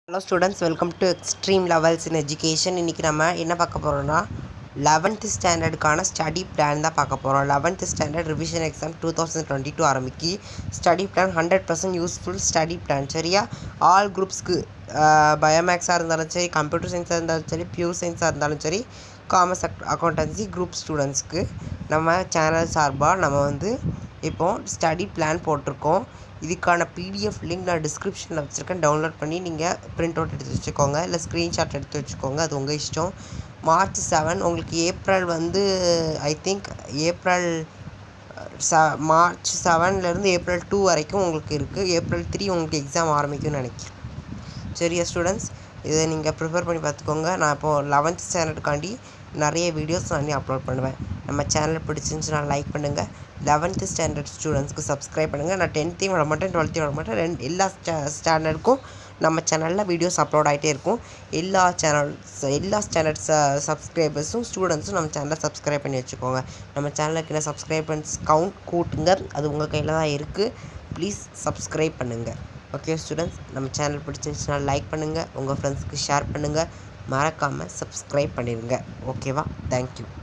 hello students welcome to extreme levels in education இன்றைக்கி நம்ம என்ன பார்க்க போகிறோம்னா லெவன்த்து ஸ்டாண்டர்டுக்கான ஸ்டடி பிளான் தான் பார்க்க போகிறோம் eleventh standard revision exam two thousand twenty two ஆரம்பிக்கி study plan hundred percent useful study plan சரியா ஆல் குரூப்ஸ்க்கு பயோமேக்ஸாக இருந்தாலும் சரி கம்ப்யூட்டர் சயின்ஸாக இருந்தாலும் சரி பியூர் சயின்ஸாக இருந்தாலும் சரி காமர்ஸ் அக்கௌண்டன்சி குரூப் ஸ்டூடெண்ட்ஸ்க்கு நம்ம சேனல் சார்பாக நம்ம வந்து இப்போது ஸ்டடி பிளான் போட்டிருக்கோம் இதுக்கான பிடிஎஃப் லிங்க் நான் டிஸ்கிரிப்ஷனில் வச்சுருக்கேன் டவுன்லோட் பண்ணி நீங்கள் பிரிண்ட் அவுட் எடுத்து வச்சுக்கோங்க இல்லை ஸ்க்ரீன்ஷாட் எடுத்து வச்சுக்கோங்க அது உங்கள் இஷ்டம் மார்ச் செவன் உங்களுக்கு ஏப்ரல் வந்து ஐ திங்க் ஏப்ரல் ச மார்ச் செவன்லேருந்து ஏப்ரல் டூ வரைக்கும் உங்களுக்கு இருக்குது ஏப்ரல் த்ரீ உங்களுக்கு எக்ஸாம் ஆரம்பிக்கும்னு நினைக்கிறேன் சரியா ஸ்டூடெண்ட்ஸ் இதை நீங்கள் ப்ரிப்பேர் பண்ணி பார்த்துக்கோங்க நான் இப்போது லெவன்த் ஸ்டாண்டர்டுக்காண்டி நிறைய வீடியோஸ் நான் அப்லோட் பண்ணுவேன் நம்ம சேனல் பிடிச்சிருந்துச்சுன்னா லைக் பண்ணுங்கள் லெவன்த்து ஸ்டாண்டர்ட் ஸ்டூடெண்ட்ஸ்க்கு சப்ஸ்கிரைப் பண்ணுங்கள் நான் டென்த்தையும் விட மாட்டேன் டுவெல்த்தையும் விட மாட்டேன் ரெண்டு எல்லா ஸ்டா ஸ்டாண்டர்டுக்கும் நம்ம சேனலில் வீடியோஸ் அப்லோட் ஆகிட்டே இருக்கும் எல்லா சேனல்ஸ் எல்லா ஸ்டாண்டர்ட்ஸ் சப்ஸ்கிரைபர்ஸும் ஸ்டூடெண்ட்ஸும் நம்ம சேனலை சப்ஸ்கிரைப் பண்ணி வச்சுக்கோங்க நம்ம சேனலுக்கு என்ன சப்ஸ்கிரைபர்ஸ் கவுண்ட் கூட்டுங்க அது உங்கள் கையில் தான் இருக்குது ப்ளீஸ் சப்ஸ்கிரைப் பண்ணுங்கள் ஓகே ஸ்டூடெண்ட்ஸ் நம்ம சேனல் பிடிச்சிருந்துச்சுன்னா லைக் பண்ணுங்கள் உங்கள் ஃப்ரெண்ட்ஸ்க்கு ஷேர் பண்ணுங்கள் மறக்காமல் சப்ஸ்கிரைப் பண்ணிடுங்க ஓகேவா தேங்க்யூ